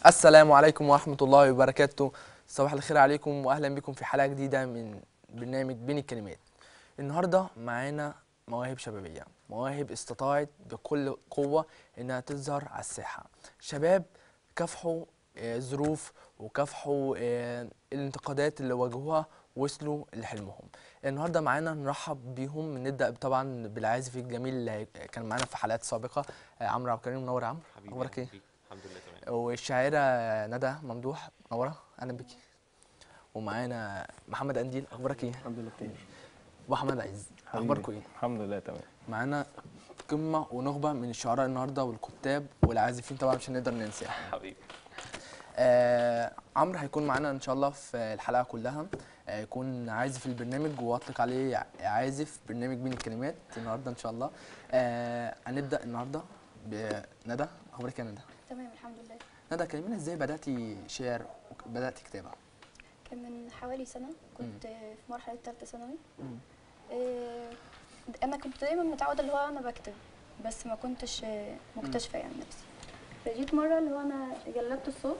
السلام عليكم ورحمة الله وبركاته صباح الخير عليكم وأهلا بكم في حلقة جديدة من برنامج بين الكلمات النهاردة معانا مواهب شبابية مواهب استطاعت بكل قوة إنها تظهر على الساحة شباب كافحوا آه، ظروف وكافحوا آه، الانتقادات اللي واجهوها وصلوا لحلمهم النهارده معانا نرحب بيهم نبدا طبعا بالعازف الجميل اللي كان معانا في حلقات سابقه آه، عمرو عبد الكريم منور يا عمرو حبيبي اخبارك ايه حبيبي. الحمد لله تمام والشاعرة ندى ممدوح منورة أهلا بيكي ومعانا محمد أنديل أخبارك إيه؟ الحمد لله بخير وأحمد عز حبيبي. أخباركم إيه؟ الحمد لله تمام معانا قمة ونخبة من الشعراء النهاردة والكتاب والعازفين طبعا مش هنقدر ننساهم حبيبي آه عمرو هيكون معانا إن شاء الله في الحلقة كلها آه يكون عازف البرنامج وأطلق عليه عازف برنامج بين الكلمات النهاردة إن شاء الله آه هنبدأ النهاردة بندى أخبارك يا ندى؟ تمام الحمد لله ندى كلمينا إزاي بدأتي شعر وبدأتي كتابة؟ كان من حوالي سنة كنت في مرحلة تالتة ثانوي مم. آه، أنا كنت دايما متعودة اللي هو أنا بكتب بس ما كنتش آه، مكتشفة يعني نفسي فجيت مرة اللي هو أنا جلبت الصوت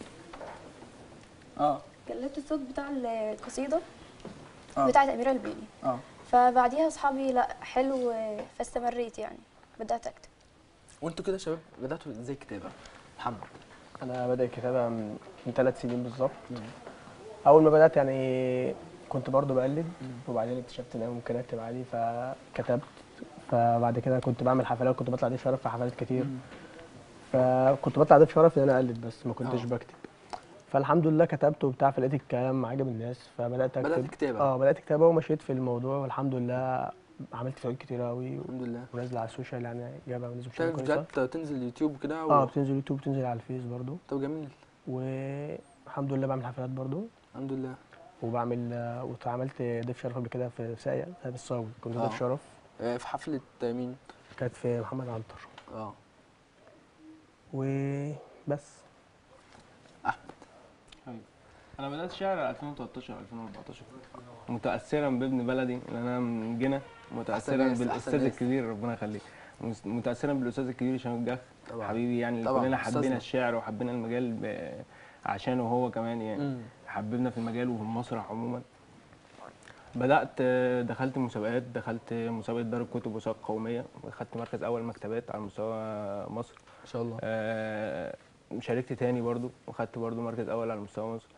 اه جلبت الصوت بتاع القصيدة آه. بتاعت أميرة البيلي اه فبعديها أصحابي لا حلو آه، فاستمريت يعني بدأت أكتب وانتوا كده يا شباب بداتوا ازاي كتابه محمد انا بدأ الكتابة من من ثلاث سنين بالظبط اول ما بدأت يعني كنت برضو بقلد وبعدين اكتشفت ان انا ممكن اكتب عادي فكتبت فبعد كده كنت بعمل حفلات كنت بطلع ضيف شرف في حفلات كتير فكنت بطلع ضيف شرف ان انا اقلد بس ما كنتش آه. بكتب فالحمد لله كتبت وبتاع فلقيت الكلام عجب الناس فبدات اكتب بدات كتابه اه بدات كتابه ومشيت في الموضوع والحمد لله عملت فيديوهات كتير قوي الحمد لله ونازله على السوشيال يعني جايبه ونازله بشكل بتعمل كويس فيديوهات تنزل يوتيوب كده اه بتنزل يوتيوب بتنزل على الفيس برضو طب جميل والحمد لله بعمل حفلات برضو الحمد لله وبعمل آه، وعملت ضيف شرف قبل كده في ساقية في الصاوي كنت آه. ضيف شرف آه، في حفله مين كانت في محمد عنتر اه وبس انا بدات شعر 2013 2014 متاثرا بابن بلدي لان انا من جنة متاثرا ناس، أحسن بالاستاذ ناس. الكبير ربنا يخليك مس- متاثرا بالاستاذ الكبير هشام الجح طبعا. حبيبي يعني اللي طبعا، كلنا أستاذنا. حبينا الشعر وحبينا المجال ب... عشانه هو كمان يعني مم. حببنا في المجال وفي المسرح عموما بدات آه، دخلت مسابقات دخلت مسابقه دار الكتب وسائق قوميه خدت مركز اول مكتبات على مستوى مصر ما شاء الله آه، شاركت تاني برضو وخدت برضو مركز اول على مستوى مصر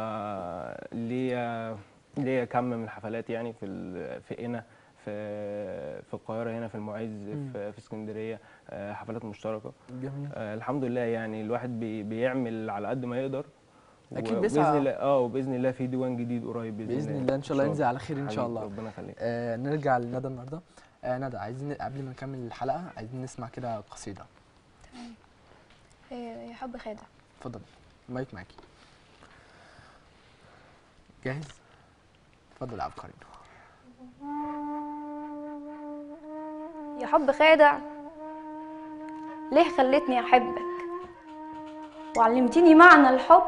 فليا ليا كم من الحفلات يعني في ال- في قنا في في القاهره هنا في المعز مم. في, في اسكندريه آه، حفلات مشتركه جميل آه، الحمد لله يعني الواحد بي بيعمل على قد ما يقدر أكيد وباذن بيسعى. الله اه وباذن الله في ديوان جديد قريب باذن, باذن الله ان شاء الله ينزل على خير ان شاء حبيبي، الله ربنا يخليك آه نرجع لندى النهارده آه ندى عايزين قبل ما نكمل الحلقه عايزين نسمع كده قصيده آه، يا حب خادع اتفضل المايك معاكي جاهز اتفضل يا عبد الكريم يا حب خادع ليه خلتني احبك وعلمتني معنى الحب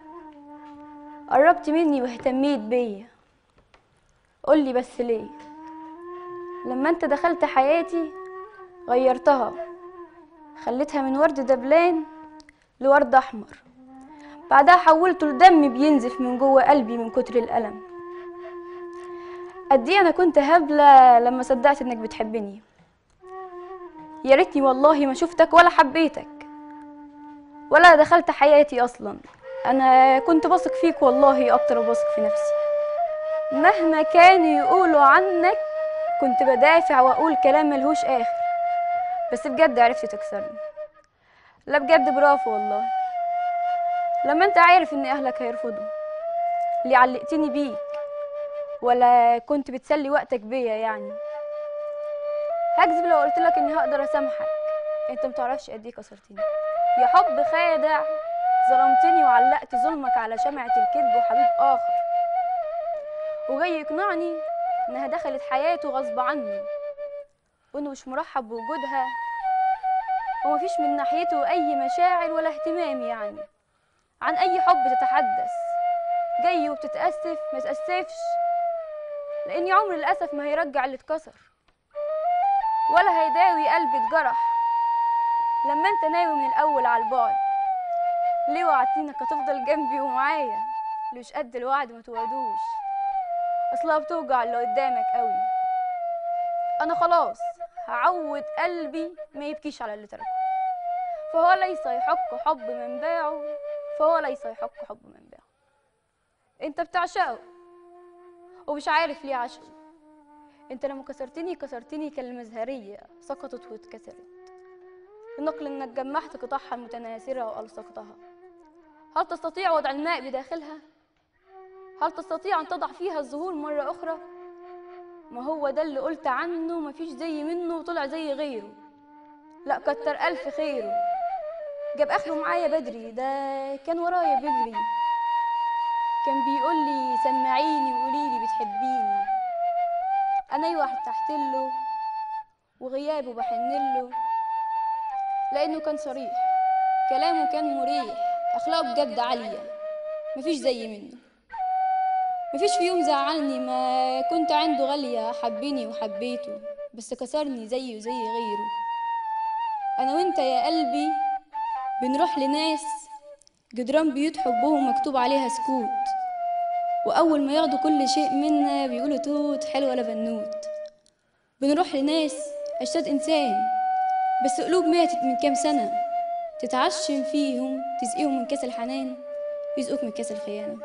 قربت مني واهتميت بيا قولي بس ليه لما انت دخلت حياتي غيرتها خليتها من ورد دبلان لورد احمر بعدها حولته لدم بينزف من جوه قلبي من كتر الالم قد ايه انا كنت هبله لما صدقت انك بتحبني يا ريتني والله ما شفتك ولا حبيتك ولا دخلت حياتي اصلا انا كنت بثق فيك والله اكتر ما بثق في نفسي مهما كانوا يقولوا عنك كنت بدافع واقول كلام ملهوش اخر بس بجد عرفت تكسرني لا بجد برافو والله لما انت عارف ان اهلك هيرفضوا اللي علقتني بيك ولا كنت بتسلي وقتك بيا يعني هكذب لو قلت لك اني هقدر اسامحك انت متعرفش قد ايه كسرتني يا حب خادع ظلمتني وعلقت ظلمك على شمعة الكذب وحبيب آخر وجاي يقنعني إنها دخلت حياته غصب عنه وإنه مش مرحب بوجودها ومفيش من ناحيته أي مشاعر ولا اهتمام يعني عن أي حب تتحدث جاي وبتتأسف ما تأسفش لأني عمر للأسف ما هيرجع اللي اتكسر ولا هيداوي قلبي اتجرح لما انت ناوي من الأول على البعد ليه وعدتينك هتفضل جنبي ومعايا اللي مش قد الوعد ما توعدوش اصلها بتوجع اللي قدامك قوي انا خلاص هعود قلبي ما يبكيش على اللي تركه فهو ليس يحق حب من باعه فهو ليس يحق حب من باعه انت بتعشقه ومش عارف ليه عشقه انت لما كسرتني كسرتني كالمزهرية سقطت واتكسرت لنقل انك جمعت قطعها المتناثرة والصقتها هل تستطيع وضع الماء بداخلها هل تستطيع ان تضع فيها الزهور مرة اخرى ما هو ده اللي قلت عنه مفيش زي منه وطلع زي غيره لا كتر الف خيره جاب اخره معايا بدري ده كان ورايا بيجري كان بيقول لي سمعيني وقولي لي بتحبيني انا ايوه ارتحت له وغيابه بحن له لانه كان صريح كلامه كان مريح اخلاقه بجد عاليه مفيش زي منه مفيش في يوم زعلني ما كنت عنده غاليه حبني وحبيته بس كسرني زيه زي غيره انا وانت يا قلبي بنروح لناس جدران بيوت حبهم مكتوب عليها سكوت وأول ما ياخدوا كل شيء منا بيقولوا توت حلوة ولا بنوت بنروح لناس أجساد إنسان بس قلوب ماتت من كام سنة تتعشم فيهم تسقيهم من كاس الحنان يسقوك من كاس الخيانة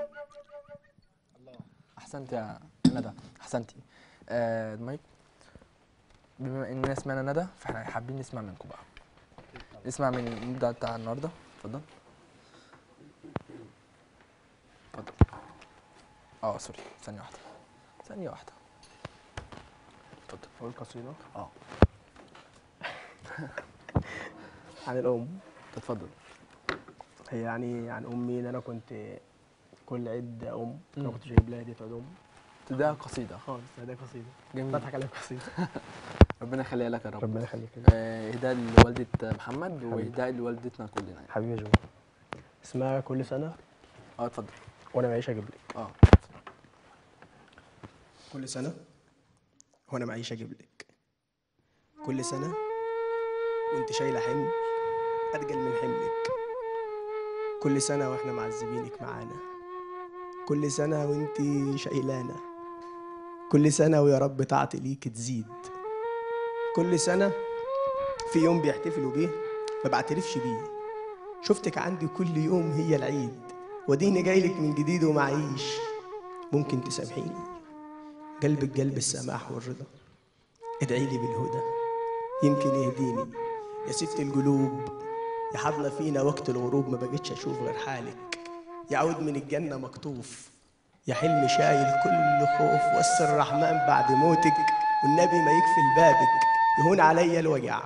احسنت يا ندى احسنتي آه المايك بما اننا سمعنا ندى فاحنا حابين نسمع منكم بقى نسمع من المبدع بتاع النهارده اتفضل اتفضل اه سوري ثانيه واحده ثانيه واحده اتفضل اقول قصيده اه عن الام اتفضل هي يعني عن امي ان انا كنت كل عيد ام انا مم. كنت جايب لها هديه عيد ام ده قصيده خالص ده قصيده جميل بضحك عليك قصيده ربنا يخليها لك يا رب ربنا يخليك آه، اهداء لوالده محمد واهداء لوالدتنا كلنا يعني. حبيبي يا جو اسمها كل سنه اه اتفضل وانا معيش اجيب لك اه كل سنه وانا معيش اجيب لك كل سنه وانت شايله حمل اتقل من حملك كل سنه واحنا معذبينك معانا كل سنه وانت شايلانا كل سنه ويا رب طاعتي ليك تزيد كل سنه في يوم بيحتفلوا بيه ما بعترفش بيه شفتك عندي كل يوم هي العيد وديني جايلك من جديد ومعيش ممكن تسامحيني قلبك قلب السماح والرضا ادعي لي بالهدى يمكن يهديني يا ست القلوب يا حاضنة فينا وقت الغروب ما بقتش اشوف غير حالك يعود من الجنة مكتوف يا حلم شايل كل خوف وس الرحمن بعد موتك والنبي ما يكفل بابك يهون عليا الوجع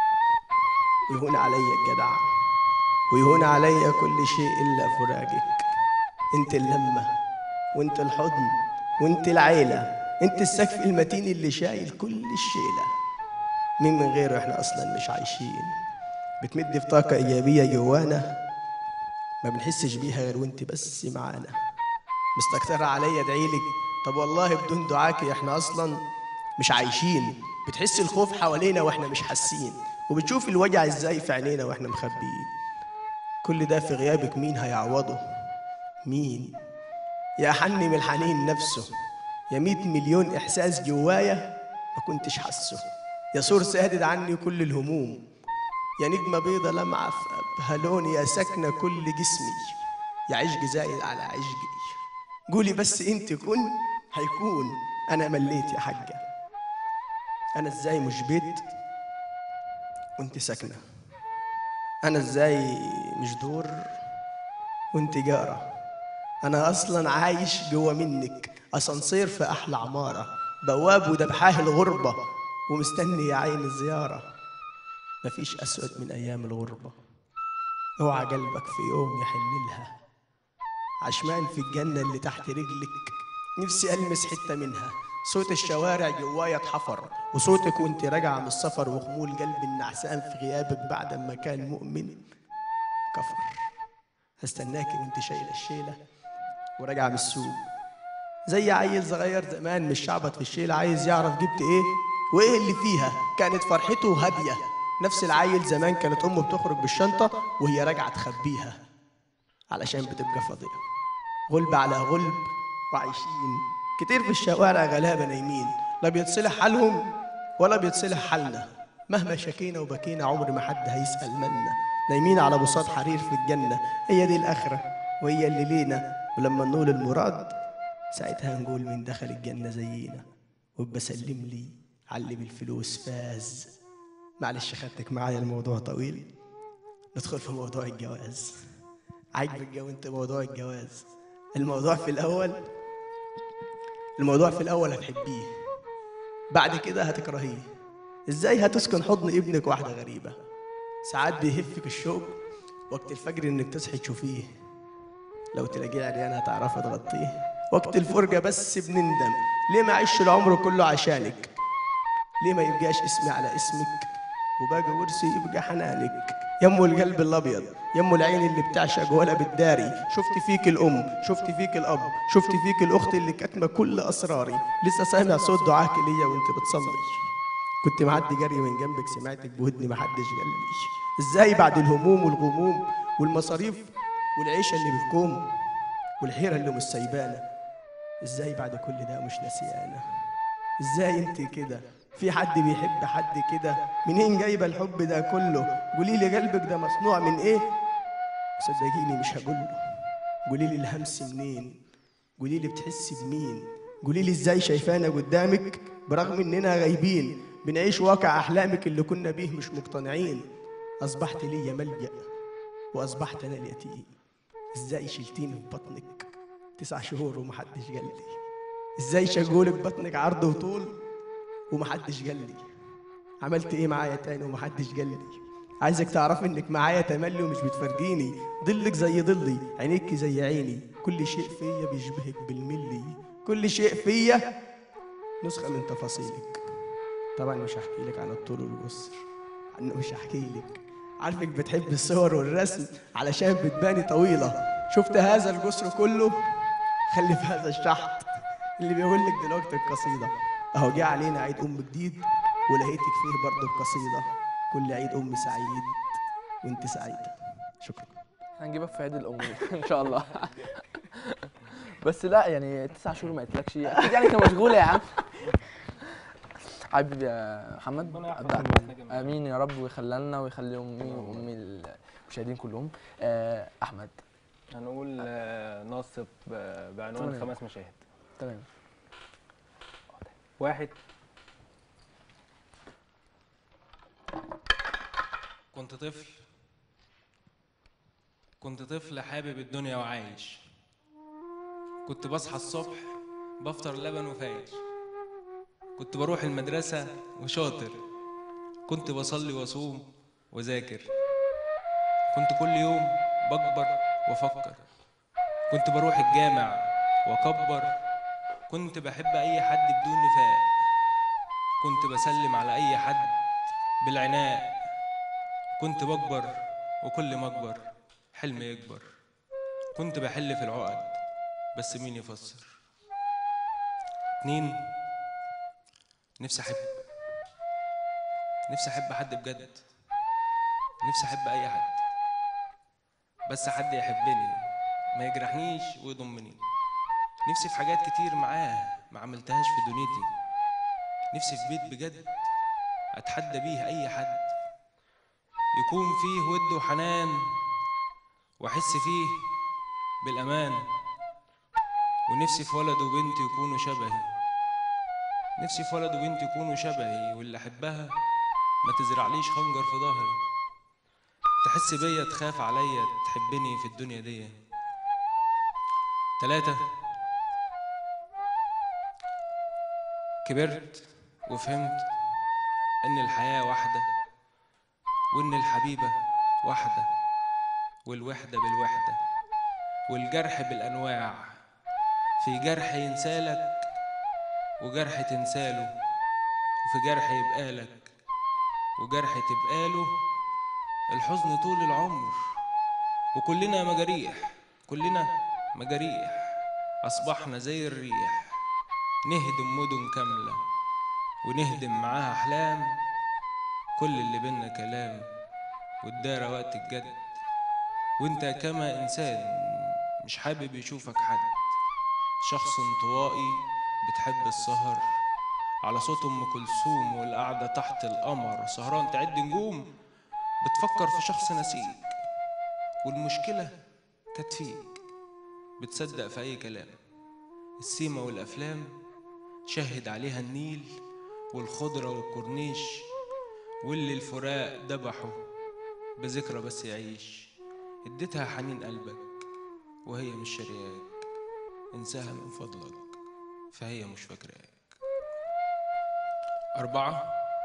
ويهون عليا الجدع ويهون عليا كل شيء الا فراقك انت اللمه وانت الحضن وانت العيله انت السقف المتين اللي شايل كل الشيله مين من غيره احنا اصلا مش عايشين بتمد في طاقه ايجابيه جوانا ما بنحسش بيها غير وانت بس معانا مستكترة عليا ادعيلك طب والله بدون دعاكي احنا اصلا مش عايشين بتحس الخوف حوالينا واحنا مش حاسين وبتشوف الوجع ازاي في عينينا واحنا مخبيين كل ده في غيابك مين هيعوضه مين يا حني من الحنين نفسه يا مية مليون إحساس جوايا ما كنتش حاسه يا سور سادد عني كل الهموم يا نجمة بيضة لمعة في أبهى لون يا ساكنة كل جسمي يا عشق زايد على عشقي قولي بس انت كن هيكون أنا مليت يا حاجة أنا إزاي مش بيت وانت ساكنة أنا إزاي مش دور وانت جارة أنا أصلا عايش جوا منك أسانسير في أحلى عمارة بواب ودبحاه الغربة ومستني يا عين الزيارة مفيش أسود من أيام الغربة اوعى قلبك في يوم يحن لها عشمان في الجنة اللي تحت رجلك نفسي ألمس حتة منها صوت الشوارع جوايا اتحفر وصوتك وانت راجعة من السفر وخمول قلب النعسان في غيابك بعد ما كان مؤمن كفر هستناكي وانت شايلة الشيلة وراجعة من السوق زي عيل صغير زمان مش شعبط في الشيلة عايز يعرف جبت ايه وايه اللي فيها كانت فرحته هادية نفس العيل زمان كانت امه بتخرج بالشنطة وهي راجعة تخبيها علشان بتبقى فاضية غلب على غلب وعايشين كتير في الشوارع غلابة نايمين لا بيتصلح حالهم ولا بيتصلح حالنا مهما شكينا وبكينا عمر ما حد هيسأل منا نايمين على بساط حرير في الجنة هي دي الآخرة وهي اللي لينا ولما نقول المراد ساعتها نقول من دخل الجنة زينا وبسلم لي علي بالفلوس فاز معلش خدتك معايا الموضوع طويل ندخل في موضوع الجواز عاجبك جو انت موضوع الجواز الموضوع في الأول الموضوع في الأول هتحبيه بعد كده هتكرهيه ازاي هتسكن حضن ابنك واحدة غريبة ساعات بيهفك الشوق وقت الفجر انك تصحي تشوفيه لو تلاقيه عريان هتعرفي تغطيه وقت الفرجة بس بنندم ليه ما عيش العمر كله عشانك ليه ما يبقاش اسمي على اسمك وباقي ورثي يبقى حنانك يمو القلب الابيض يمو العين اللي بتعشق ولا بتداري شفت فيك الام شفت فيك الاب شفت فيك الاخت اللي كاتمه كل اسراري لسه سامع صوت دعاك ليا وانت بتصلي كنت معدي جري من جنبك سمعتك بودني محدش قال لي ازاي بعد الهموم والغموم والمصاريف والعيشه اللي بتكوم والحيره اللي مش سايبانا ازاي بعد كل ده مش ناسيانا ازاي انت كده في حد بيحب حد كده منين جايبه الحب ده كله قولي لي قلبك ده مصنوع من ايه صدقيني مش هقول له قولي لي الهمس منين قولي لي بتحسي بمين قولي لي ازاي شايفانا قدامك برغم اننا غايبين بنعيش واقع احلامك اللي كنا بيه مش مقتنعين اصبحت ليا ملجأ واصبحت انا اليتيم ازاي شلتيني في بطنك تسع شهور ومحدش قال لي ازاي شغولك بطنك عرض وطول ومحدش قال لي عملت ايه معايا تاني ومحدش قال لي عايزك تعرفي انك معايا تملي ومش بتفرجيني ضلك زي ضلي عينيك زي عيني كل شيء فيا بيشبهك بالملي كل شيء فيا نسخة من تفاصيلك طبعا مش هحكي لك عن الطول والقصر عنه مش هحكي لك عارفك بتحب الصور والرسم علشان بتباني طويلة شفت هذا الجسر كله خلي في هذا الشحط اللي بيقول لك دلوقتي القصيدة اهو جه علينا عيد ام جديد ولقيتك فيه برضه القصيدة كل عيد ام سعيد وانت سعيدة شكرا هنجيبك في عيد الام ان شاء الله بس لا يعني تسع شهور ما قلتلكش اكيد يعني كان مشغوله يا عم حبيبي يا محمد ربنا يحفظك أبدأ. ويحفظك يا محمد. امين يا رب ويخلي لنا ويخلي امي وامي المشاهدين كلهم آه، احمد هنقول آه، نصب آه، بعنوان تمام. خمس مشاهد تمام واحد كنت طفل كنت طفل حابب الدنيا وعايش كنت بصحى الصبح بفطر لبن وفايش كنت بروح المدرسة وشاطر كنت بصلي وأصوم وذاكر كنت كل يوم بكبر وأفكر كنت بروح الجامع وأكبر كنت بحب أي حد بدون نفاق كنت بسلم على أي حد بالعناء كنت بكبر وكل ما اكبر حلمي يكبر كنت بحل في العقد بس مين يفسر اتنين نفسي احب نفسي احب حد بجد نفسي احب اي حد بس حد يحبني ما يجرحنيش ويضمني نفسي في حاجات كتير معاه ما عملتهاش في دنيتي نفسي في بيت بجد اتحدى بيه اي حد يكون فيه ود وحنان واحس فيه بالامان ونفسي في ولد وبنت يكونوا شبهي نفسي في ولد وبنت يكونوا شبهي واللي احبها ما تزرعليش خنجر في ظهري تحس بيا تخاف عليا تحبني في الدنيا دي تلاتة كبرت وفهمت ان الحياة واحدة وإن الحبيبة واحدة والوحدة بالوحدة والجرح بالأنواع في جرح ينسالك وجرح تنساله وفي جرح يبقالك وجرح تبقاله الحزن طول العمر وكلنا مجاريح كلنا مجاريح أصبحنا زي الريح نهدم مدن كاملة ونهدم معاها أحلام كل اللي بينا كلام والدارة وقت الجد وانت كما انسان مش حابب يشوفك حد شخص انطوائي بتحب السهر على صوت ام كلثوم والقعده تحت القمر سهران تعد نجوم بتفكر في شخص نسيك والمشكله كانت فيك بتصدق في اي كلام السيما والافلام شهد عليها النيل والخضره والكورنيش واللي الفراق ذبحه بذكرى بس يعيش اديتها حنين قلبك وهي مش شارياك انساها من فضلك فهي مش فاكراك أربعة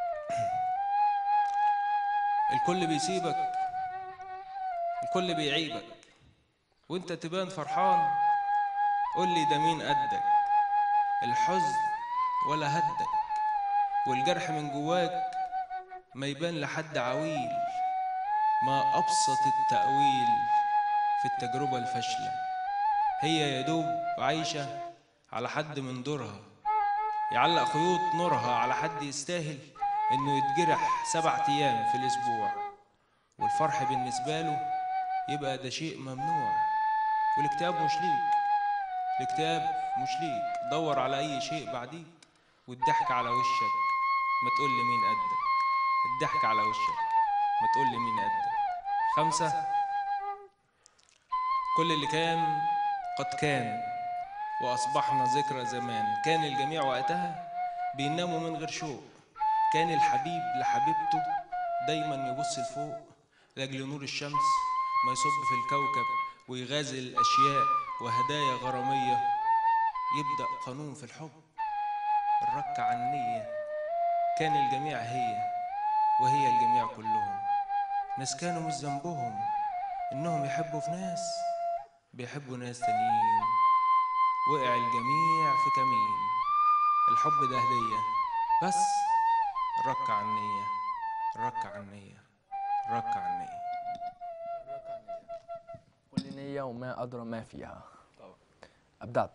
الكل بيسيبك الكل بيعيبك وانت تبان فرحان قول لي ده مين قدك الحزن ولا هدك والجرح من جواك ما يبان لحد عويل ما أبسط التأويل في التجربة الفاشلة هي يا دوب عايشة على حد من دورها يعلق خيوط نورها على حد يستاهل إنه يتجرح سبع أيام في الأسبوع والفرح بالنسبة له يبقى ده شيء ممنوع والاكتئاب مش ليك الاكتئاب مش ليك دور على أي شيء بعديك والضحك على وشك ما تقول لي مين قدك الضحك على وشك ما تقول لي مين قدك خمسة كل اللي كان قد كان وأصبحنا ذكرى زمان كان الجميع وقتها بيناموا من غير شوق كان الحبيب لحبيبته دايما يبص لفوق لأجل نور الشمس ما يصب في الكوكب ويغازل الأشياء وهدايا غرامية يبدأ قانون في الحب الرك عن النية كان الجميع هي وهي الجميع كلهم ناس كانوا مش ذنبهم إنهم يحبوا في ناس بيحبوا ناس تانيين وقع الجميع في كمين الحب ده هدية بس الرك عن النية الرك عن النية الرك عن النية كل نية وما أدرى ما فيها أبدعت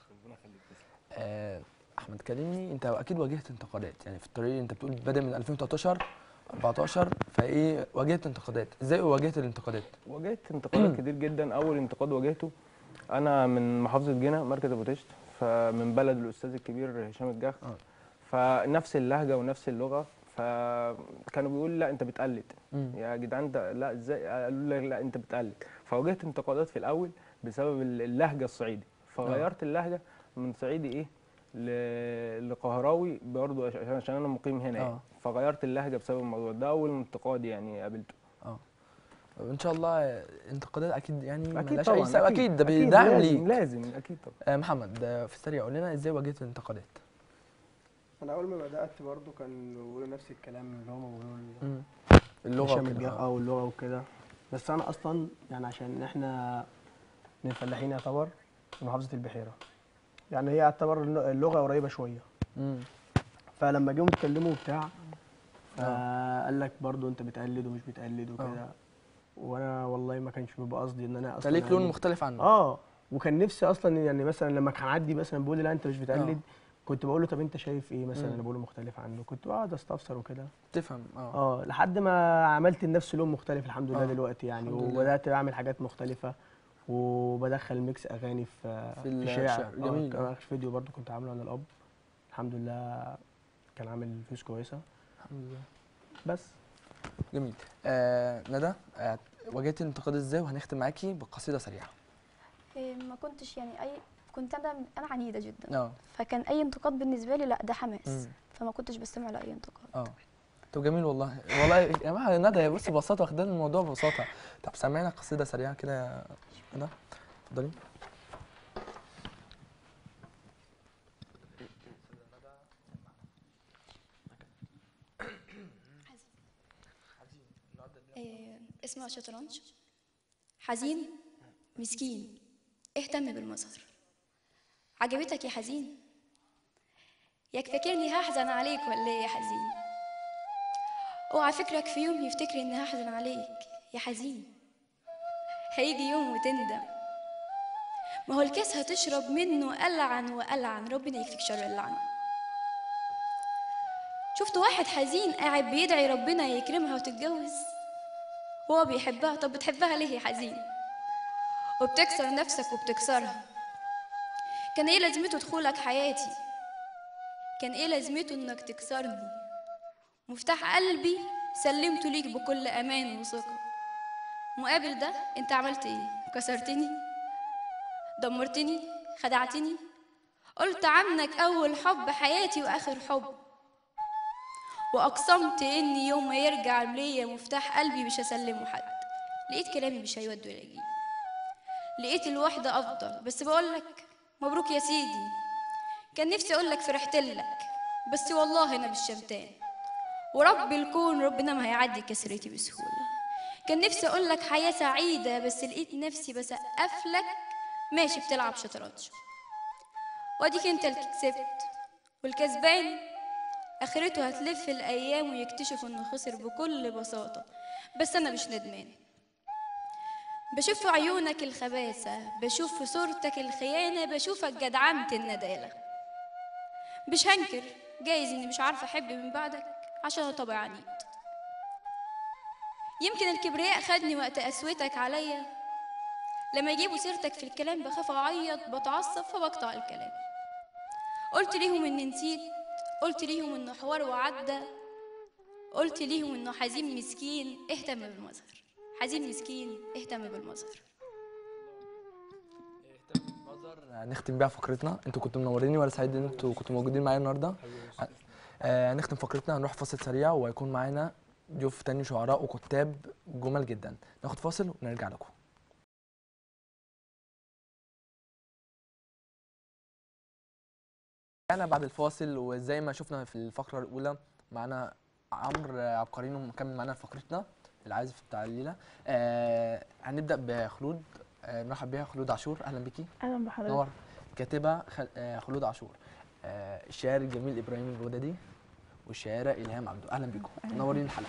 آه، أحمد كلمني أنت أكيد واجهت انتقادات يعني في الطريق أنت بتقول بدأ من 2013 14 فإيه واجهت انتقادات إزاي واجهت الانتقادات؟ واجهت انتقادات كتير جدا اول انتقاد واجهته انا من محافظه جنة مركز ابو تشت فمن بلد الاستاذ الكبير هشام الجح آه. فنفس اللهجه ونفس اللغه فكانوا بيقولوا لا انت بتقلد مم. يا جدعان ده لا ازاي قالوا لي لا انت بتقلد فواجهت انتقادات في الاول بسبب اللهجه الصعيدي فغيرت اللهجه من صعيدي ايه ل- لقهراوي برضه عشان عشان انا مقيم هنا يعني آه. فغيرت اللهجه بسبب الموضوع ده اول انتقاد يعني قابلته ان شاء الله انتقادات اكيد يعني اكيد ملهاش طبعا اي سبب اكيد ده بيدعم لازم ليك لازم اكيد طبعا آه محمد آه، في السريع قول لنا ازاي واجهت الانتقادات انا اول ما بدات برضو كان بيقولوا نفس الكلام اللي هم بيقولوا لي مم. اللغه هشام وكده الجاح آه. اه واللغه وكده بس انا اصلا يعني عشان احنا من الفلاحين يعتبر في محافظه البحيره يعني هي يعتبر اللغه قريبه شويه مم. فلما جم يتكلموا وبتاع فقال لك برضو انت بتقلد ومش بتقلد وكده وانا والله ما كانش بيبقى قصدي ان انا انت اصلا ليك لون أقلد. مختلف عنه اه وكان نفسي اصلا يعني مثلا لما كان عدي مثلا بيقول لي لا انت مش بتقلد كنت بقول له طب انت شايف ايه مثلا مم. انا بقوله مختلف عنه كنت بقعد استفسر وكده تفهم اه اه لحد ما عملت لنفسي لون مختلف الحمد لله آه، دلوقتي يعني الحمد لله. وبدات اعمل حاجات مختلفه وبدخل ميكس اغاني في في الشارع الشارع. آه، جميل. كان آخر فيديو برضو كنت عامله عن الاب الحمد لله كان عامل فلوس كويسه الحمد لله بس جميل آه ندى آه واجهت الانتقاد ازاي وهنختم معاكي بقصيده سريعه إيه، ما كنتش يعني اي كنت انا انا عنيده جدا اه فكان اي انتقاد بالنسبه لي لا ده حماس مم. فما كنتش بستمع لاي انتقاد اه طب جميل والله والله يا جماعه ندى بص ببساطه واخدين الموضوع ببساطه طب سمعنا قصيده سريعه كده يا ندى اتفضلي إيه، اسمها شطرنج حزين مسكين اهتم بالمظهر عجبتك يا حزين ياك فاكرني هحزن عليك ولا ايه يا حزين اوعى فكرك في يوم يفتكر اني هحزن عليك يا حزين هيجي يوم وتندم ما هو الكاس هتشرب منه ألعن وألعن ربنا يكفيك شر اللعنة شفت واحد حزين قاعد بيدعي ربنا يكرمها وتتجوز هو بيحبها طب بتحبها ليه يا حزين وبتكسر نفسك وبتكسرها كان ايه لازمته دخولك حياتي كان ايه لازمته انك تكسرني مفتاح قلبي سلمته ليك بكل امان وثقه مقابل ده انت عملت ايه كسرتني دمرتني خدعتني قلت عنك اول حب حياتي واخر حب واقسمت اني يوم ما يرجع ليا مفتاح قلبي مش هسلمه حد لقيت كلامي مش هيود ولا يجيب لقيت الوحدة أفضل بس بقولك مبروك يا سيدي كان نفسي أقولك فرحت لك بس والله أنا مش شمتان ورب الكون ربنا ما هيعدي كسرتي بسهولة كان نفسي أقولك حياة سعيدة بس لقيت نفسي بسقف لك ماشي بتلعب شطرنج واديك انت اللي كسبت والكسبان اخرته هتلف الايام ويكتشف انه خسر بكل بساطه بس انا مش ندمان بشوف في عيونك الخباثة بشوف في صورتك الخيانة بشوفك جدعنة الندالة مش هنكر جايز اني مش عارفة احب من بعدك عشان أنا طبعي عنيد يمكن الكبرياء خدني وقت قسوتك عليا لما يجيبوا سيرتك في الكلام بخاف اعيط بتعصب فبقطع الكلام قلت ليهم اني نسيت قلت ليهم انه حوار وعدى قلت ليهم انه حزين مسكين اهتم بالمظهر حزين مسكين اهتم بالمظهر هنختم بيها فقرتنا انتوا كنتوا منوريني وانا سعيد ان انتوا كنتوا موجودين معايا النهارده آه، هنختم فقرتنا هنروح فاصل سريع وهيكون معانا ضيوف تاني شعراء وكتاب جمل جدا ناخد فاصل ونرجع لكم انا بعد الفاصل وزي ما شفنا في الفقره الاولى معانا عمرو عبقريين ومكمل معانا فقرتنا العازف بتاع الليله آه هنبدا بخلود آه نرحب بيها خلود عاشور اهلا بيكي اهلا بحضرتك نور كاتبه خل... آه خلود عاشور آه الشاعر الجميل ابراهيم البغدادي والشاعره الهام عبده اهلا بيكم منورين الحلقه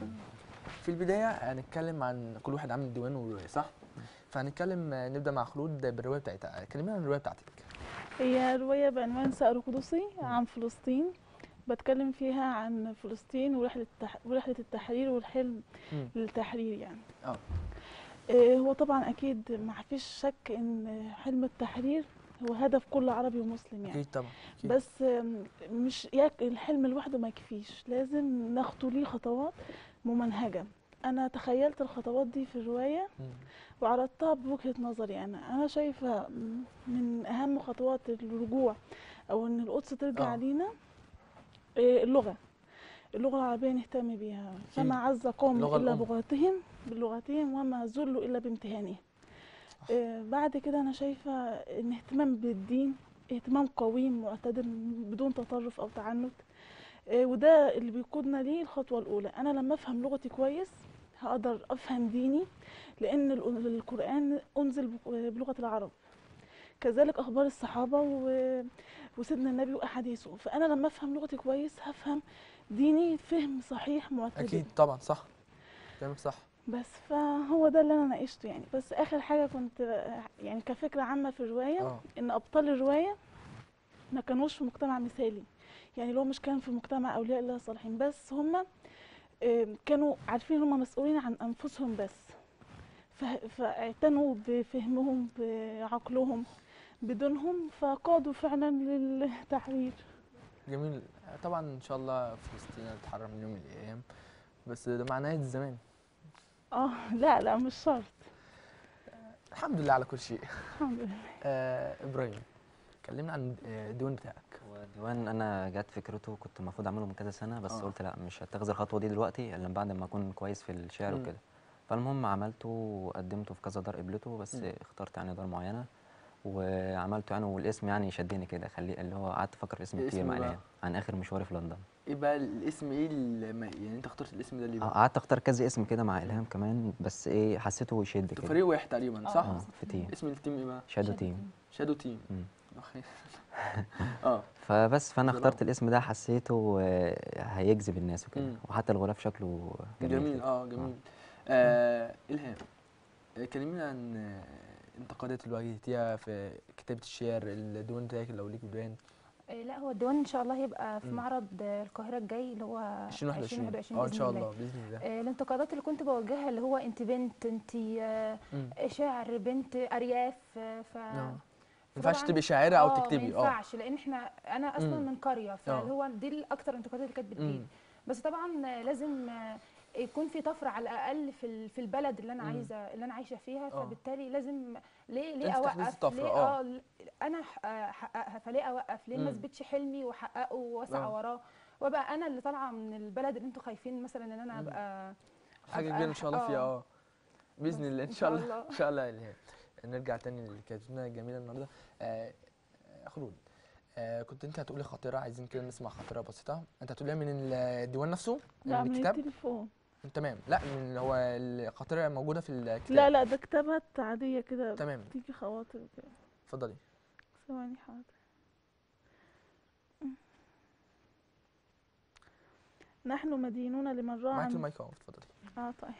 في البدايه هنتكلم عن كل واحد عامل ديوان وروايه صح فهنتكلم آه، نبدا مع خلود بالروايه بتاعتها كلمينا عن الروايه بتاعتك هي رواية بعنوان صقر قدسي عن فلسطين بتكلم فيها عن فلسطين ورحلة التح... ورحلة التحرير والحلم مم. للتحرير يعني اه آه، هو طبعا أكيد ما فيش شك إن حلم التحرير هو هدف كل عربي ومسلم يعني اكيد طبعا أكيد. بس آم، مش ياك الحلم لوحده ما يكفيش لازم نخطو ليه خطوات ممنهجة أنا تخيلت الخطوات دي في الرواية مم. وعرضتها بوجهة نظري أنا أنا شايفة من أهم خطوات الرجوع أو إن القدس ترجع آه. لينا إيه، اللغة اللغة العربية نهتم بيها فما عز قوم اللغة إلا الأم. بلغتهم بلغتهم وما ذلوا إلا بامتهانهم إيه، بعد كده أنا شايفة إن اهتمام بالدين اهتمام قويم معتدل بدون تطرف أو تعنت إيه، وده اللي بيقودنا ليه الخطوة الأولى أنا لما أفهم لغتي كويس هقدر أفهم ديني لأن ال- القرآن أنزل بق- بلغة العرب كذلك أخبار الصحابة و- وسيدنا النبي وأحاديثه فأنا لما أفهم لغتي كويس هفهم ديني فهم صحيح معتدل اكيد طبعا صح كلامك صح بس فهو ده اللي أنا ناقشته يعني بس آخر حاجة كنت يعني كفكرة عامة في الرواية اه إن أبطال الرواية ما كانوش في مجتمع مثالي يعني لو مش كان في مجتمع أولياء الله الصالحين بس هم كانوا عارفين هم مسؤولين عن أنفسهم بس ف- فاعتنوا بفهمهم بعقلهم بدونهم فقادوا فعلا للتحرير جميل طبعا ان شاء الله فلسطين هتتحرر من يوم من الايام بس ده مع نهايه الزمان اه لا لا مش شرط الحمد لله على كل شيء الحمد لله آه ابراهيم كلمنا عن آه، الديوان بتاعك هو الديوان انا جت فكرته كنت المفروض اعمله من كذا سنه بس آه. قلت لا مش هتخذ الخطوه دي دلوقتي الا بعد ما اكون كويس في الشعر مم. وكده فالمهم عملته وقدمته في كذا دار قبلته بس مم. اخترت يعني دار معينه وعملته يعني والاسم يعني شدني كده خليه اللي هو قعدت افكر في اسم إيه كتير اسمه مع بقى؟ الهام عن اخر مشواري في لندن ايه بقى الاسم ايه اللي ما- يعني انت اخترت الاسم ده ليه آه، بقى؟ قعدت اختار كذا اسم كده مع الهام كمان بس ايه حسيته يشد انتوا كده فريق واحد تقريبا صح؟ اه في تيم اسم التيم ايه بقى؟ شادو تيم شادو تيم مم. أوكي. اه فبس فانا برافو. اخترت الاسم ده حسيته آه، هيجذب الناس وكده مم. وحتى الغلاف شكله جميل, جميل كده. اه جميل آه الهام آه، كلمينا عن آه، انتقادات اللي واجهتيها في كتابه الشعر الديوان بتاعك لو ليك ديوان آه، لا هو الديوان ان شاء الله هيبقى في معرض آه، القاهره الجاي اللي هو 2021 2021 اه ان بإذن شاء الله. الله باذن الله آه، الانتقادات اللي كنت بوجهها اللي هو انت بنت انت آه، مم. شاعر بنت ارياف آه، ف آه. ما ينفعش طبعاً- تبقي شاعره او آه، تكتبي ما اه ينفعش لان احنا انا اصلا مم. من قريه آه. فاللي هو دي الاكتر انتقادات اللي كانت بتجيلي مم. بس طبعا آه، لازم آه، يكون في طفره على الاقل في ال- في البلد اللي انا مم. عايزه اللي انا عايشه فيها آه. فبالتالي لازم ليه ليه أنت تحدثي اوقف طفرة، ليه آه. اه ل- انا ح- آه، احققها فليه اوقف ليه ما مم. اثبتش حلمي واحققه واسعى آه. وراه وابقى انا اللي طالعه من البلد اللي انتوا خايفين مثلا ان انا مم. ابقى حاجه أبقى كبيره ان شاء الله فيها آه. اه باذن بس الله ان إن شاء شاء الله الله. ان شاء الله يا الهام نرجع تاني لكاتبتنا الجميله النهارده آه، آه، خلود آه كنت انت هتقولي خاطره عايزين كده نسمع خاطره بسيطه انت هتقوليها من الديوان نفسه لا من من الكتاب التليفون تمام لا من اللي هو الخاطره موجوده في الكتاب لا لا ده كتابات عادية كده تمام بتيجي خواطر كده اتفضلي ثواني حاضر نحن مدينون لمن راعى معاكي المايك اهو اتفضلي اه طيب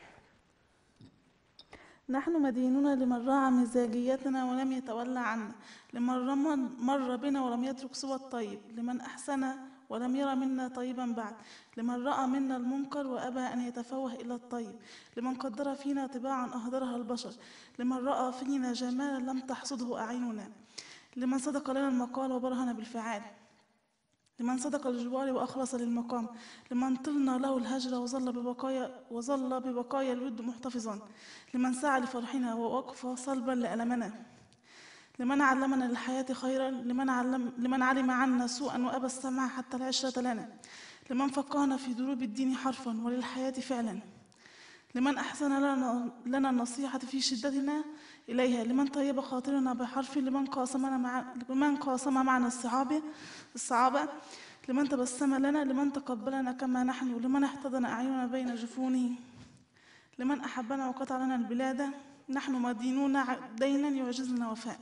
نحن مدينون لمن راعى مزاجيتنا ولم يتولى عنا لمن رم- مر بنا ولم يترك سوى الطيب لمن أحسن ولم يرى منا طيبا بعد لمن رأى منا المنكر وأبى أن يتفوه إلى الطيب لمن قدر فينا طباعا أهدرها البشر لمن رأى فينا جمالا لم تحصده أعيننا لمن صدق لنا المقال وبرهن بالفعال لمن صدق الجوار وأخلص للمقام لمن طلنا له الهجر وظل ببقايا وظل ببقايا الود محتفظا لمن سعى لفرحنا ووقف صلبا لألمنا لمن علمنا للحياة خيرا لمن علم لمن علم عنا سوءا وأبى السمع حتى العشرة لنا لمن فقهنا في دروب الدين حرفا وللحياة فعلا لمن أحسن لنا, لنا النصيحة في شدتنا إليها لمن طيب خاطرنا بحرف لمن قاسمنا مع لمن قاسم معنا الصحابة الصعابة لمن تبسم لنا لمن تقبلنا كما نحن لمن احتضن أعيننا بين جفونه لمن أحبنا وقطع لنا البلاد نحن مدينون ع- دينا يعجزنا وفاء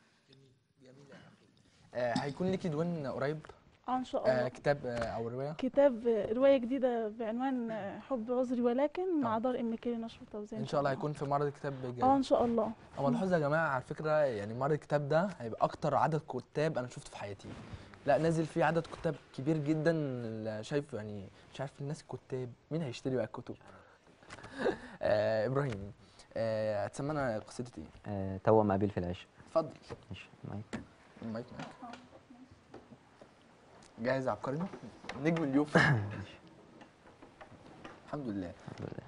آه هيكون ليكي ديوان قريب اه ان شاء آه الله كتاب آه او روايه كتاب آه، رواية جديدة بعنوان آه، حب عذري ولكن مع آه. دار ام كي نشر وتوزيع ان شاء الله هيكون في معرض الكتاب الجاي اه ان شاء الله اما ملحوظه يا جماعه على فكره يعني معرض الكتاب ده هيبقى اكتر عدد كتاب انا شفته في حياتي لا نازل فيه عدد كتاب كبير جدا اللي شايف يعني مش عارف الناس الكتاب مين هيشتري بقى الكتب آه ابراهيم آه هتسمعنا قصتي ايه آه توأم مقابل في العشق اتفضل ماشي مايك المايك معاك جاهز يا عبقري نجم اليوم الحمد لله الحمد لله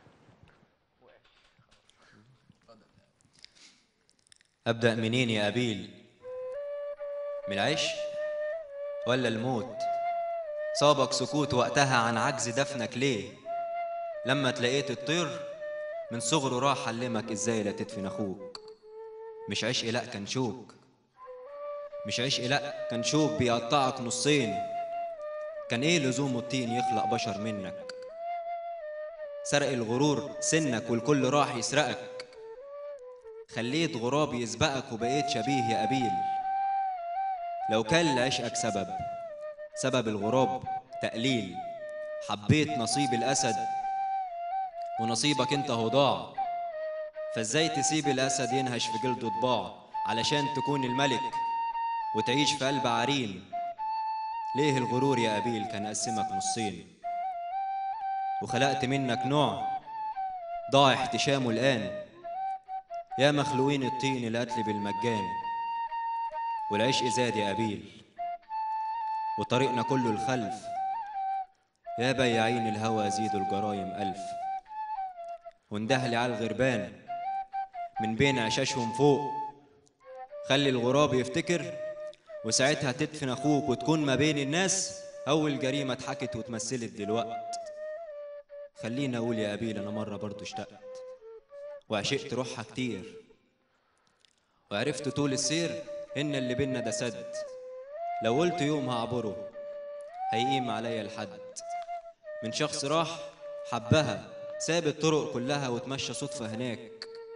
أبدأ منين يا أبيل؟ من العيش ولا الموت؟ صابك سكوت وقتها عن عجز دفنك ليه؟ لما تلاقيت الطير من صغره راح علمك ازاي لا تدفن اخوك مش عشق لا كان شوك مش عشق لا كان شوك بيقطعك نصين كان ايه لزوم الطين يخلق بشر منك سرق الغرور سنك والكل راح يسرقك خليت غراب يسبقك وبقيت شبيه يا أبيل لو كان لعشقك سبب سبب الغراب تقليل حبيت نصيب الأسد ونصيبك انت هو ضاع فازاي تسيب الأسد ينهش في جلده طباع علشان تكون الملك وتعيش في قلب عرين ليه الغرور يا أبيل كان قسمك نصين وخلقت منك نوع ضاع احتشامه الآن يا مخلوقين الطين القتل بالمجان والعشق زاد يا أبيل وطريقنا كله الخلف يا بياعين الهوى زيدوا الجرايم ألف واندهلي على الغربان من بين عشاشهم فوق خلي الغراب يفتكر وساعتها تدفن أخوك وتكون ما بين الناس أول جريمة اتحكت واتمثلت دلوقت خليني أقول يا أبيل أنا مرة برضو اشتقت وعشقت روحها كتير وعرفت طول السير إن اللي بينا ده سد لو قلت يوم هعبره هيقيم عليا الحد من شخص راح حبها ساب الطرق كلها وتمشى صدفة هناك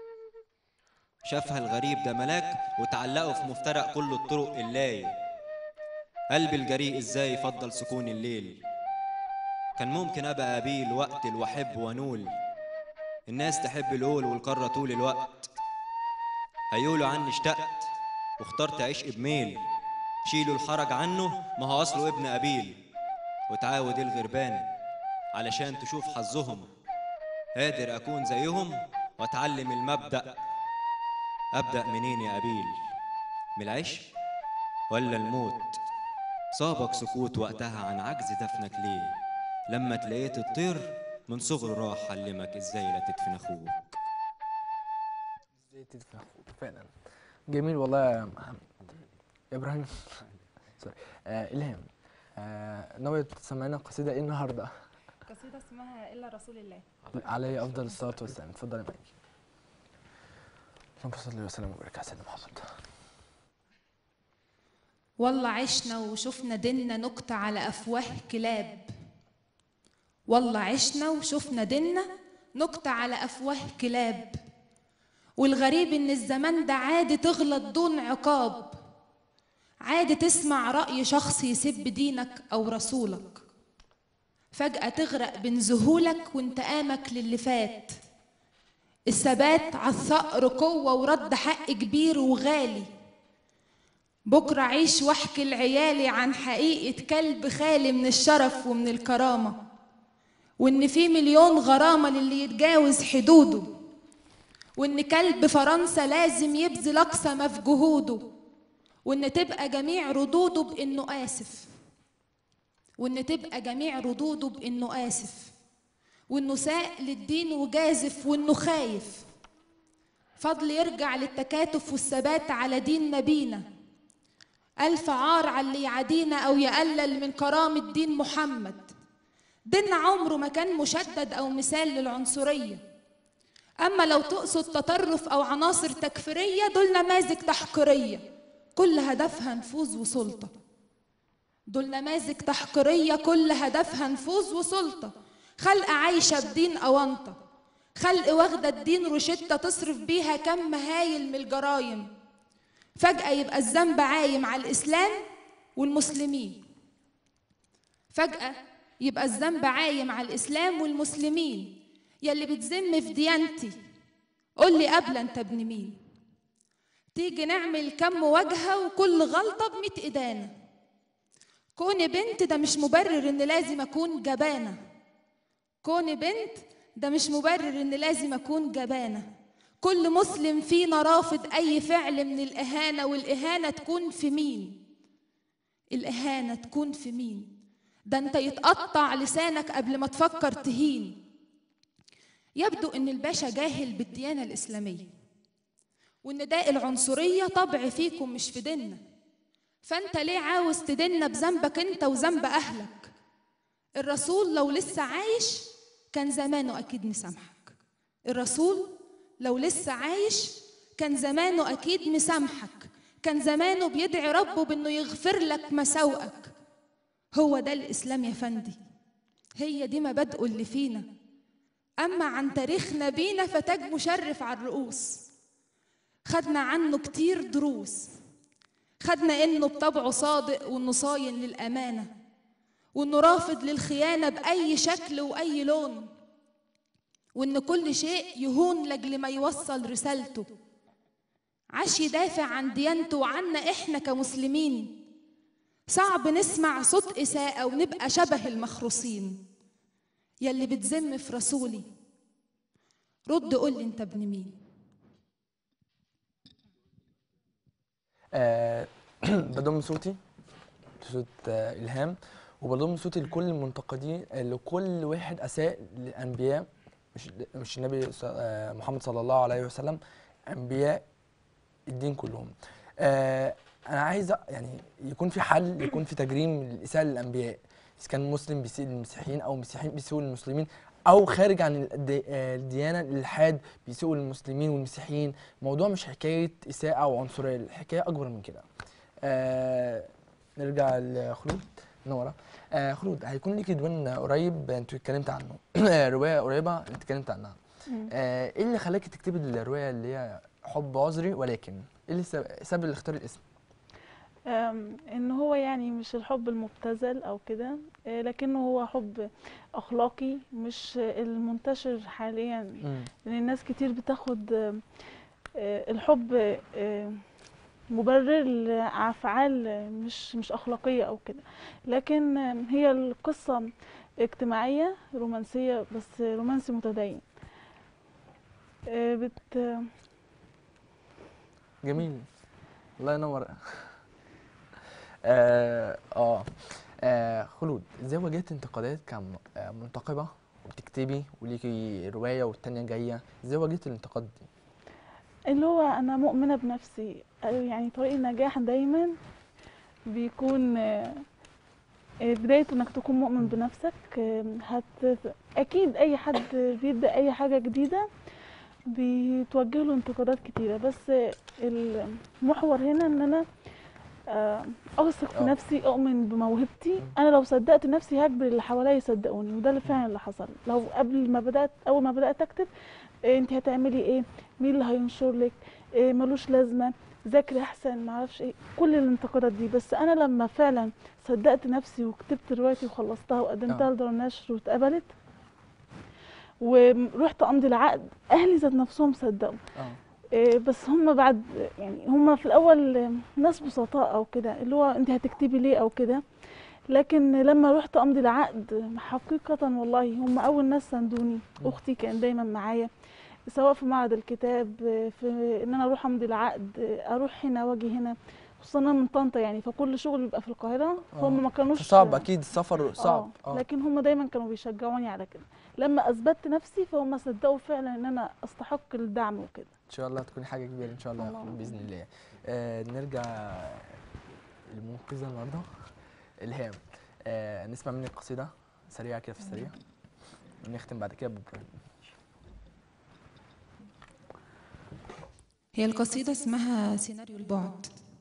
شافها الغريب ده ملاك وتعلقوا في مفترق كل الطرق اللاي قلب الجريء ازاي يفضل سكون الليل كان ممكن ابقى ابيل واقتل واحب وانول الناس تحب القول والقارة طول الوقت هيقولوا عني اشتقت واخترت عشق بميل شيلوا الحرج عنه ما هو أصله ابن أبيل وتعاود الغربان علشان تشوف حظهم قادر أكون زيهم وأتعلم المبدأ أبدأ منين يا أبيل من العيش ولا الموت صابك سكوت وقتها عن عجز دفنك ليه لما تلاقيت الطير من صغره راح علمك ازاي لا تدفن اخوك ازاي تدفع اخوك فعلا جميل والله يا محمد يا ابراهيم سوري آه الهام آه ناوية تسمعنا قصيدة ايه النهارده؟ قصيدة اسمها إلا رسول الله عليه افضل الصلاة والسلام اتفضل يا ماجد اللهم صل وسلم وبارك على سيدنا محمد والله عشنا وشفنا ديننا نكتة على أفواه كلاب والله عشنا وشفنا ديننا نكتة على أفواه كلاب والغريب إن الزمان ده عادي تغلط دون عقاب عادي تسمع رأي شخص يسب دينك أو رسولك فجأة تغرق بين ذهولك وانتقامك للي فات الثبات على الثأر قوة ورد حق كبير وغالي بكرة عيش واحكي لعيالي عن حقيقة كلب خالي من الشرف ومن الكرامة وإن في مليون غرامة للي يتجاوز حدوده وإن كلب فرنسا لازم يبذل أقصى ما في جهوده وإن تبقى جميع ردوده بإنه آسف وإن تبقى جميع ردوده بإنه آسف وإنه ساء للدين وجازف وإنه خايف فضل يرجع للتكاتف والثبات على دين نبينا ألف عار على اللي يعادينا أو يقلل من كرامة دين محمد ديننا عمره ما كان مشدد أو مثال للعنصرية أما لو تقصد تطرف أو عناصر تكفيرية دول نماذج تحقيرية كل هدفها نفوذ وسلطة دول نماذج تحقيرية كل هدفها نفوذ وسلطة خلق عايشة بدين أونطة خلق واخدة الدين روشتة تصرف بيها كم هايل من الجرايم فجأة يبقى الذنب عايم على الإسلام والمسلمين فجأة يبقى الذنب عايم على الإسلام والمسلمين يلي بتذم في ديانتي قول لي قبل أنت ابن مين تيجي نعمل كم واجهة وكل غلطة بميت إيدانا كوني بنت ده مش مبرر إن لازم أكون جبانة كوني بنت ده مش مبرر إن لازم أكون جبانة كل مسلم فينا رافض أي فعل من الإهانة والإهانة تكون في مين الإهانة تكون في مين ده أنت يتقطع لسانك قبل ما تفكر تهين يبدو أن الباشا جاهل بالديانة الإسلامية وأن ده العنصرية طبع فيكم مش في ديننا فأنت ليه عاوز تديننا بذنبك أنت وذنب أهلك الرسول لو لسه عايش كان زمانه أكيد مسامحك الرسول لو لسه عايش كان زمانه أكيد مسامحك كان زمانه بيدعي ربه بأنه يغفر لك مساوئك هو ده الإسلام يا فندي هي دي مبادئه اللي فينا أما عن تاريخ نبينا فتاج مشرف على الرؤوس خدنا عنه كتير دروس خدنا إنه بطبعه صادق وإنه صاين للأمانة وإنه رافض للخيانة بأي شكل وأي لون وإن كل شيء يهون لأجل ما يوصل رسالته عاش يدافع عن ديانته وعنا إحنا كمسلمين صعب نسمع صوت إساءة ونبقى شبه المخروصين يلي بتذم في رسولي رد قول لي أنت ابن مين آه بضم صوتي صوت آه إلهام وبضم صوتي لكل المنتقدين آه، لكل واحد أساء للأنبياء مش مش النبي ص- آه، محمد صلى الله عليه وسلم أنبياء الدين كلهم آه أنا عايز أ- يعني يكون في حل يكون في تجريم للإساءة للأنبياء إذا كان مسلم بيسيء للمسيحيين أو مسيحيين بيسيئوا للمسلمين أو خارج عن الد- آه، الديانة الإلحاد بيسيئوا للمسلمين والمسيحيين الموضوع مش حكاية إساءة أو عنصرية الحكاية أكبر من كده آه نرجع لخلود نورة آه خلود هيكون ليك ديوان قريب انت اتكلمت عنه رواية قريبة انت اتكلمت عنها مم. آه ايه اللي خلاكي تكتبي الرواية اللي هي حب عذري ولكن ايه اللي سب- سبب اللي اختار الاسم أم، ان هو يعني مش الحب المبتذل او كده آه، لكنه هو حب اخلاقي مش المنتشر حاليا مم. لان الناس كتير بتاخد آم، آه، الحب آه، مبرر لأفعال مش مش أخلاقية أو كده لكن هي القصة اجتماعية رومانسية بس رومانسي متدين آه، بت جميل الله ينور آه, اه آه خلود ازاي واجهت انتقادات كمنتقبة وبتكتبي وليكي رواية والتانية جاية ازاي واجهت الانتقاد دي؟ اللي هو أنا مؤمنة بنفسي آه، يعني طريق النجاح دايما بيكون آه، آه، بداية إنك تكون مؤمن بنفسك آه، هت أكيد أي حد بيبدأ أي حاجة جديدة بيتوجه له انتقادات كتيرة بس المحور هنا إن أنا آه، أثق في آه. نفسي أؤمن بموهبتي أنا لو صدقت نفسي هجبر اللي حواليا يصدقوني وده اللي فعلا اللي حصل لو قبل ما بدأت أول ما بدأت أكتب إيه انت هتعملي ايه مين اللي هينشر لك إيه ملوش لازمه ذاكري احسن معرفش ايه كل الانتقادات دي بس انا لما فعلا صدقت نفسي وكتبت روايتي وخلصتها وقدمتها آه. لدار النشر واتقبلت ورحت امضي العقد اهلي ذات نفسهم صدقوا اه إيه بس هم بعد يعني هم في الاول ناس بسطاء او كده اللي هو انت هتكتبي ليه او كده لكن لما رحت امضي العقد حقيقه والله هم اول ناس ساندوني اختي كانت دايما معايا سواء في معرض الكتاب في ان انا اروح امضي العقد اروح هنا واجي هنا خصوصا انا من طنطا يعني فكل شغل بيبقى في القاهره آه. هم ما كانوش صعب اكيد السفر صعب اه لكن هم دايما كانوا بيشجعوني على كده لما اثبتت نفسي فهم صدقوا فعلا ان انا استحق الدعم وكده ان شاء الله تكوني حاجه كبيره ان شاء الله اللهم باذن الله آه نرجع للمنقذه النهارده الهام آه نسمع منك قصيده سريعه كده في السريع ونختم بعد كده بإبراهيم هي القصيدة اسمها سيناريو البعد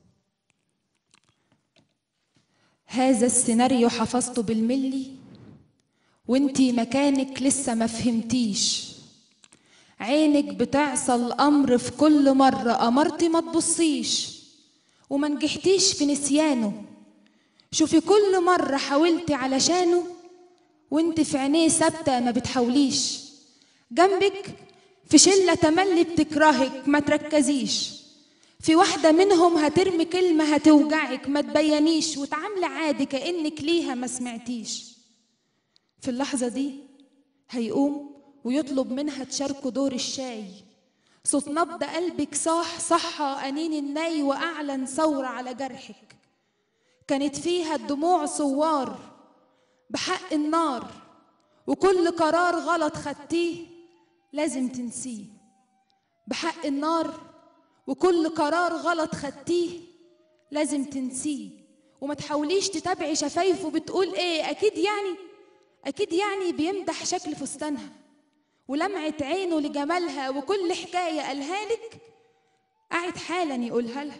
هذا السيناريو حفظته بالملي وانتي مكانك لسه ما فهمتيش عينك بتعصى الأمر في كل مرة أمرتي ما تبصيش وما نجحتيش في نسيانه شوفي كل مرة حاولتي علشانه وانت في عينيه ثابتة ما بتحاوليش جنبك في شلة تملي بتكرهك ما تركزيش في واحدة منهم هترمي كلمة هتوجعك ما تبينيش وتعاملي عادي كأنك ليها ما سمعتيش في اللحظة دي هيقوم ويطلب منها تشاركوا دور الشاي صوت نبض قلبك صاح صحى أنين الناي وأعلن ثورة على جرحك كانت فيها الدموع صوار بحق النار وكل قرار غلط خدتيه لازم تنسيه بحق النار وكل قرار غلط خدتيه لازم تنسيه وما تحاوليش تتابعي شفايفه بتقول ايه اكيد يعني اكيد يعني بيمدح شكل فستانها ولمعة عينه لجمالها وكل حكاية قالها لك قاعد حالا يقولها لها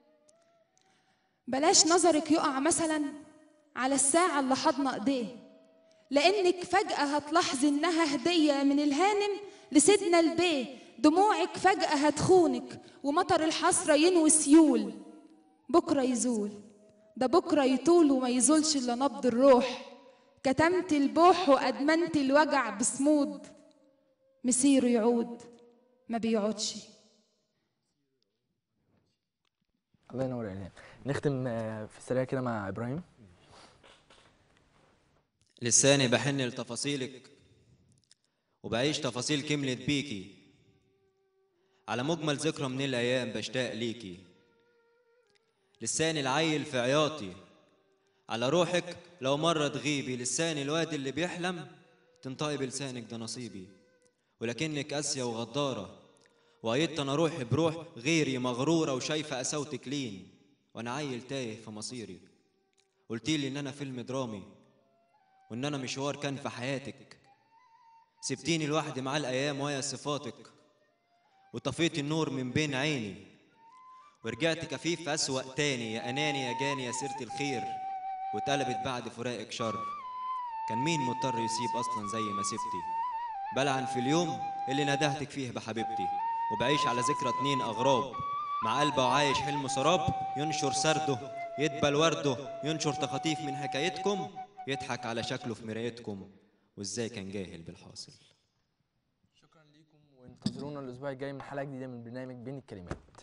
بلاش نظرك يقع مثلا على الساعة اللي حاضنة ايديه لانك فجأة هتلاحظي انها هدية من الهانم لسيدنا البيه دموعك فجأة هتخونك ومطر الحسرة ينوي سيول بكرة يزول ده بكرة يطول وما يزولش إلا نبض الروح كتمت البوح وأدمنت الوجع بصمود مسيره يعود ما بيقعدش الله ينور يا الهام نختم آه، في السريع كده مع ابراهيم لساني بحن لتفاصيلك وبعيش تفاصيل كملت بيكي على مجمل ذكرى من الأيام بشتاق ليكي لساني العيل في عياطي على روحك لو مرة تغيبي لساني الواد اللي بيحلم تنطقي بلسانك ده نصيبي ولكنك قاسية وغدارة وأيدت أنا روحي بروح غيري مغرورة وشايفة قساوتك لين وأنا عيل تايه في مصيري قلتيلي إن أنا فيلم درامي وإن أنا مشوار كان في حياتك سبتيني لوحدي مع الأيام ويا صفاتك وطفيت النور من بين عيني ورجعت كفيف في أسوأ تاني يا أناني يا جاني يا سيرة الخير واتقلبت بعد فراقك شر كان مين مضطر يسيب أصلا زي ما سبتي بلعن في اليوم اللي ندهتك فيه بحبيبتي وبعيش على ذكرى اتنين أغراب مع قلبه وعايش حلم سراب ينشر سرده يدبل ورده ينشر تخاطيف من حكايتكم يضحك على شكله في مرايتكم وازاي كان جاهل بالحاصل شكرا ليكم وانتظرونا الاسبوع الجاي من حلقه جديده من برنامج بين الكلمات